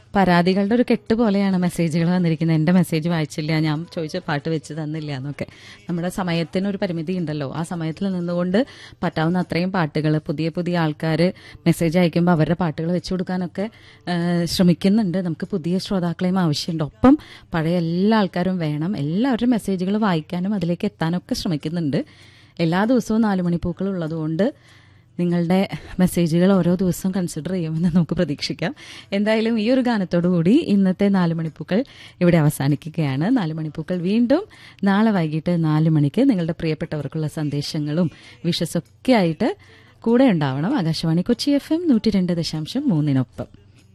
പരാതികളുടെ ഒരു കെട്ട് പോലെയാണ് മെസ്സേജുകൾ വന്നിരിക്കുന്നത് എൻ്റെ മെസ്സേജ് വായിച്ചില്ല ഞാൻ ചോദിച്ച പാട്ട് വെച്ച് തന്നില്ല എന്നൊക്കെ നമ്മുടെ സമയത്തിന് ഒരു പരിമിതി ഉണ്ടല്ലോ ആ സമയത്തിൽ നിന്നുകൊണ്ട് പറ്റാവുന്ന അത്രയും പാട്ടുകൾ പുതിയ പുതിയ ആൾക്കാർ മെസ്സേജ് അയക്കുമ്പോൾ അവരുടെ പാട്ടുകൾ വെച്ചു കൊടുക്കാനൊക്കെ ആ, ശ്രമിക്കുന്നുണ്ട് നമുക്ക് പുതിയ ശ്രോതാക്കളെയും ആവശ്യമുണ്ട് ഒപ്പം പഴയ എല്ലാ ആൾക്കാരും വേണം എല്ലാവരുടെ മെസ്സേജുകൾ വായിക്കാനും അതിലേക്ക് എത്താനൊക്കെ ശ്രമിക്കുന്നുണ്ട് എല്ലാ ദിവസവും നാല് മണിപ്പൂക്കൾ ഉള്ളതുകൊണ്ട് നിങ്ങളുടെ മെസ്സേജുകൾ ഓരോ ദിവസവും കൺസിഡർ ചെയ്യുമെന്ന് നമുക്ക് പ്രതീക്ഷിക്കാം എന്തായാലും ഈ ഒരു ഗാനത്തോടു കൂടി ഇന്നത്തെ നാല് മണിപ്പൂക്കൾ ഇവിടെ അവസാനിക്കുകയാണ് നാല് മണിപ്പൂക്കൾ വീണ്ടും നാളെ വൈകിട്ട് നാല് മണിക്ക് നിങ്ങളുടെ പ്രിയപ്പെട്ടവർക്കുള്ള സന്ദേശങ്ങളും വിഷസൊക്കെ ആയിട്ട് കൂടെ ഉണ്ടാവണം ആകാശവാണി കൊച്ചി എഫ് എം നൂറ്റി രണ്ട് ദശാംശം മൂന്നിനൊപ്പം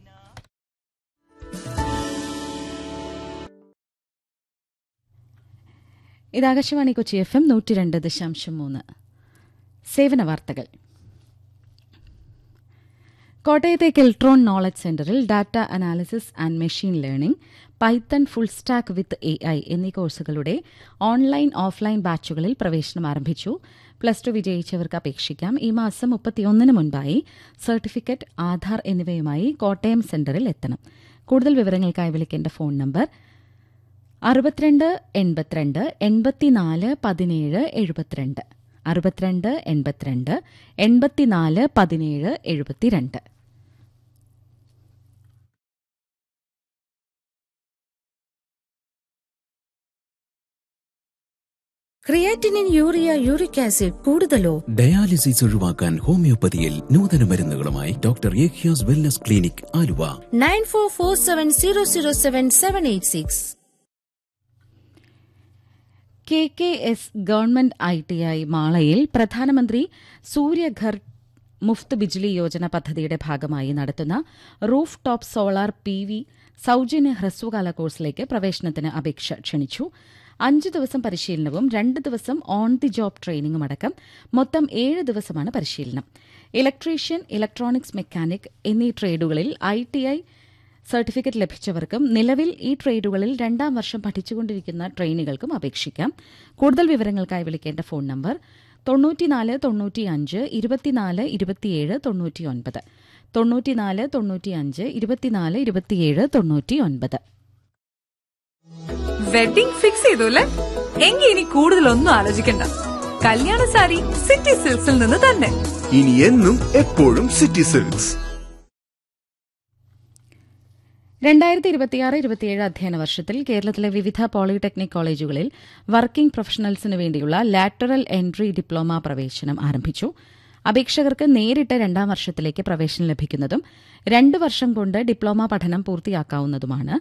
ഇത് ആകാശവാണി കൊച്ചി എഫ് എം നൂറ്റി രണ്ട് ദശാംശം മൂന്ന് സേവന വാർത്തകൾ കോട്ടയത്തെ കെൽട്രോൺ നോളജ് സെന്ററിൽ data analysis and machine learning Python full stack with A I എന്നീ കോഴ്സുകളുടെ ഓൺലൈൻ ഓഫ്ലൈൻ ബാച്ചുകളിൽ പ്രവേശനം ആരംഭിച്ചു പ്ലസ് ടു വിജയിച്ചവർക്ക് അപേക്ഷിക്കാം ഈ മാസം മുപ്പത്തിയൊന്നിന് മുൻപായി സർട്ടിഫിക്കറ്റ് ആധാർ എന്നിവയുമായി കോട്ടയം സെന്ററിൽ എത്തണം കൂടുതൽ വിവരങ്ങൾക്കായി വിളിക്കേണ്ട ഫോൺ നമ്പർ അറുപത്തിരണ്ട് എൺപത്തിരണ്ട് എൺപത്തിനാല് പതിനേഴ് എഴുപത്തിരണ്ട് അറുപത്തിരണ്ട് എൺപത്തിരണ്ട് എൺപത്തിനാല് പതിനേഴ് എഴുപത്തിരണ്ട് ക്രിയാറ്റിനിൻ യൂറിയ യൂറിക് ആസിഡ് കൂടുതലോ ഡയാലിസിസ് ഒഴിവാക്കാൻ ഹോമിയോപ്പതിയിൽ നൂതന മരുന്നുകളുമായി ഡോക്ടർ ഏഖ്യാസ് wellness clinic Aluva nine four four seven zero zero seven seven eight six K K S government I T I മാളയിൽ പ്രധാനമന്ത്രി സൂര്യഘർ മുഫ്ത് ബിജ്ലി യോജന പദ്ധതിയുടെ ഭാഗമായി നടത്തുന്ന rooftop solar P V സൌജന്യ ഹ്രസ്വകാല കോഴ്സിലേക്ക് പ്രവേശനത്തിന് അപേക്ഷ ക്ഷണിച്ചു അഞ്ച് ദിവസം പരിശീലനവും രണ്ട് ദിവസം ഓൺ ദി ജോബ് ട്രെയിനിങ്ങും അടക്കം മൊത്തം ഏഴ് ദിവസമാണ് പരിശീലനം ഇലക്ട്രീഷ്യൻ ഇലക്ട്രോണിക്സ് മെക്കാനിക് എന്നീ ട്രേഡുകളിൽ ഐ ടി ഐ സർട്ടിഫിക്കറ്റ് ലഭിച്ചവർക്കും നിലവിൽ ഈ ട്രേഡുകളിൽ രണ്ടാം വർഷം പഠിച്ചുകൊണ്ടിരിക്കുന്ന ട്രെയിനികൾക്കും അപേക്ഷിക്കാം കൂടുതൽ വിവരങ്ങൾക്കായി വിളിക്കേണ്ട ഫോൺ നമ്പർ തൊണ്ണൂറ്റിനാല് തൊണ്ണൂറ്റിയഞ്ച് ഇരുപത്തിനാല് ഇരുപത്തിയേഴ് തൊണ്ണൂറ്റിയൊൻപത് തൊണ്ണൂറ്റിനാല് തൊണ്ണൂറ്റിയഞ്ച് ഇരുപത്തിനാല് ഇരുപത്തിയേഴ് തൊണ്ണൂറ്റിയൊൻപത് വെഡിംഗ് ഫിക്സ് ചെയ്തു അല്ലേ എങ്കിൽ ഇനി കൂടുതലൊന്നും ആലോചിക്കണ്ട കല്യാണ സാരി സിറ്റി സിൽക്സിൽ നിന്ന് തന്നെ ഇനി എന്നും എപ്പോഴും സിറ്റി സിൽക്സ് രണ്ടായിരത്തി ഇരുപത്തിയാറ് ഇരുപത്തിയേഴ് അധ്യയന വർഷത്തിൽ കേരളത്തിലെ വിവിധ പോളിടെക്നിക് കോളേജുകളിൽ വർക്കിംഗ് പ്രൊഫഷണൽസിന് വേണ്ടിയുള്ള ലാറ്ററൽ എൻട്രി ഡിപ്ലോമ പ്രവേശനം ആരംഭിച്ചു അപേക്ഷകർക്ക് നേരിട്ട് രണ്ടാം വർഷത്തിലേക്ക് പ്രവേശനം ലഭിക്കുന്നതും രണ്ട് വർഷം കൊണ്ട് ഡിപ്ലോമ പഠനം പൂർത്തിയാക്കാവുന്നതുമാണ്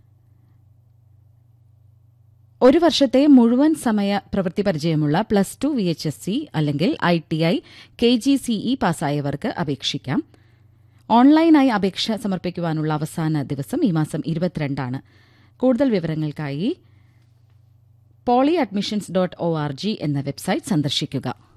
ഒരു വർഷത്തെ മുഴുവൻ സമയ പ്രവൃത്തി പരിചയമുള്ള plus two V H S C അല്ലെങ്കിൽ I T I K G CE പാസ്സായവർക്ക് അപേക്ഷിക്കാം ഓൺലൈനായി അപേക്ഷ സമർപ്പിക്കുവാനുള്ള അവസാന ദിവസം ഈ മാസം ഇരുപത്തിരണ്ടാണ് കൂടുതൽ വിവരങ്ങൾക്കായി poly admissions dot O R G എന്ന വെബ്സൈറ്റ് സന്ദർശിക്കുക